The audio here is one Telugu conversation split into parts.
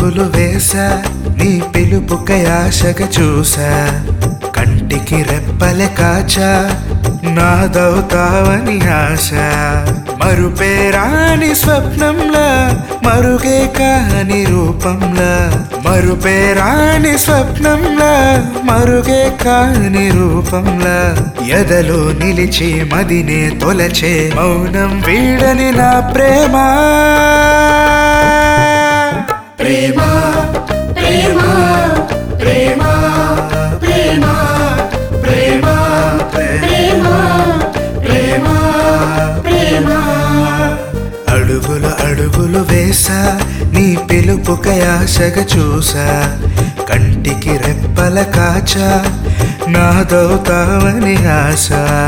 అడుగులు వేసా నీ పిలుపుకై ఆశగా చూసా కంటికి రెప్పలే కాచా నాదవుతావని ఆశ మరుపేరాని స్వప్నంలా మరుగే కాని రూపంలా మరుపేరాని స్వప్నంలా మరుగే కాని రూపంలా ఎదలో నిలిచి మదినే తొలచే మౌనం వీడని నా ప్రేమ ప్రేమ ప్రేమ ప్రేమ ప్రేమ ప్రేమ ప్రేమ ప్రేమ ప్రేమ అడుగులు అడుగులు వేసా నీ పిలుపుకై ఆశగా చూసా కంటికి రెప్పల కాచా నాదవుతావని ఆశ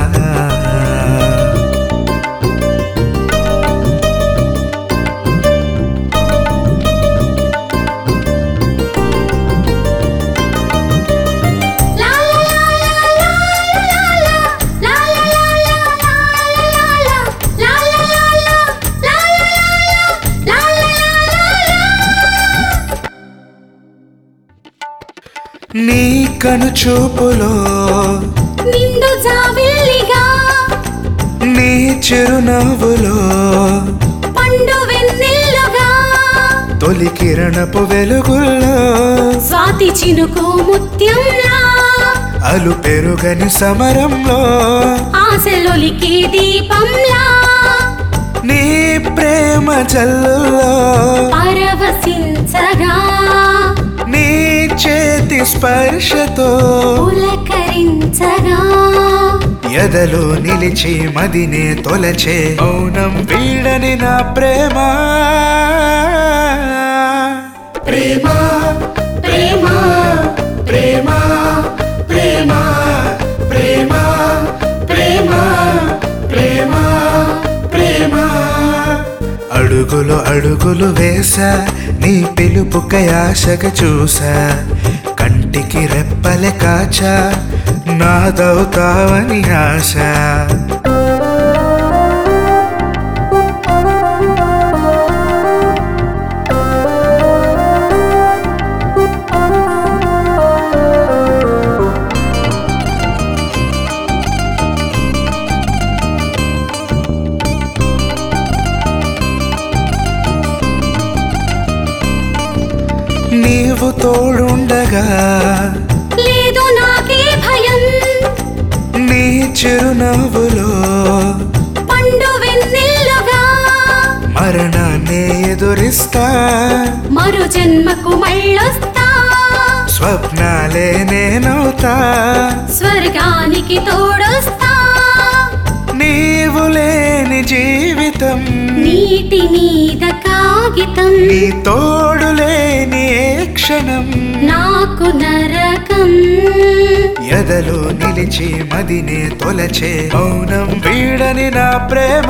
లా లా లా లా లా లా లా లా లా లా లా లా లా నీ కను చూపులో నిండు జాబిల్లిగా నీ చిరునవ్వులో పండు వెన్నెల్లుగా తొలి కిరణపు వెలుగుల్లో స్వాతి చినుకు ముత్యంలా అలు పెరుగని సమరంలో ఆశలొలికి దీపంలా నీ ప్రేమ జల్లుల్లో పరవశించగా నీ చేతి స్పర్శతో పులకరించగా ఎదలో నిలిచి మదినే తొలచే మౌనం వీడని నా ప్రేమ ప్రేమ ప్రేమ ప్రేమ ప్రేమ ప్రేమ ప్రేమ ప్రేమ ప్రేమ అడుగులు అడుగులు వేసా నీ పిలుపుకై ఆశగా చూసా కంటికి రెప్పలే కాచా నాదవుతావని ఆశ నీవు తోడుండగా లేదు నాకే భయం నీ చిరునవ్వులో పండు వెన్నెల్లుగా మరణాన్ని ఎదురిస్తా మరు జన్మకు మళ్ళొస్తా స్వప్నాలే నేనవుతా స్వర్గానికి తోడొస్తా నీవు లేని జీవితం నీటి మీద కాగితం నీ తోడు లేని ఏ క్షణం నాకు నరకం ఎదలో నిలిచి మదినే తొలచే మౌనం వీడని నా ప్రేమ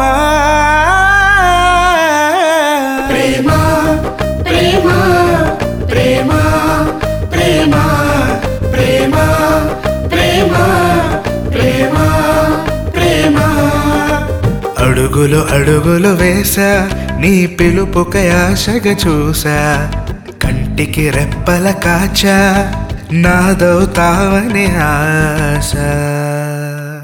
ప్రేమ ప్రేమ ప్రేమ ప్రేమ ప్రేమ ప్రేమ ప్రేమ ప్రేమ అడుగులు అడుగులు వేసా నీ పిలుపుకై ఆశగా చూసా కంటికి రెప్పల కాచా నాదవుతావని ఆశ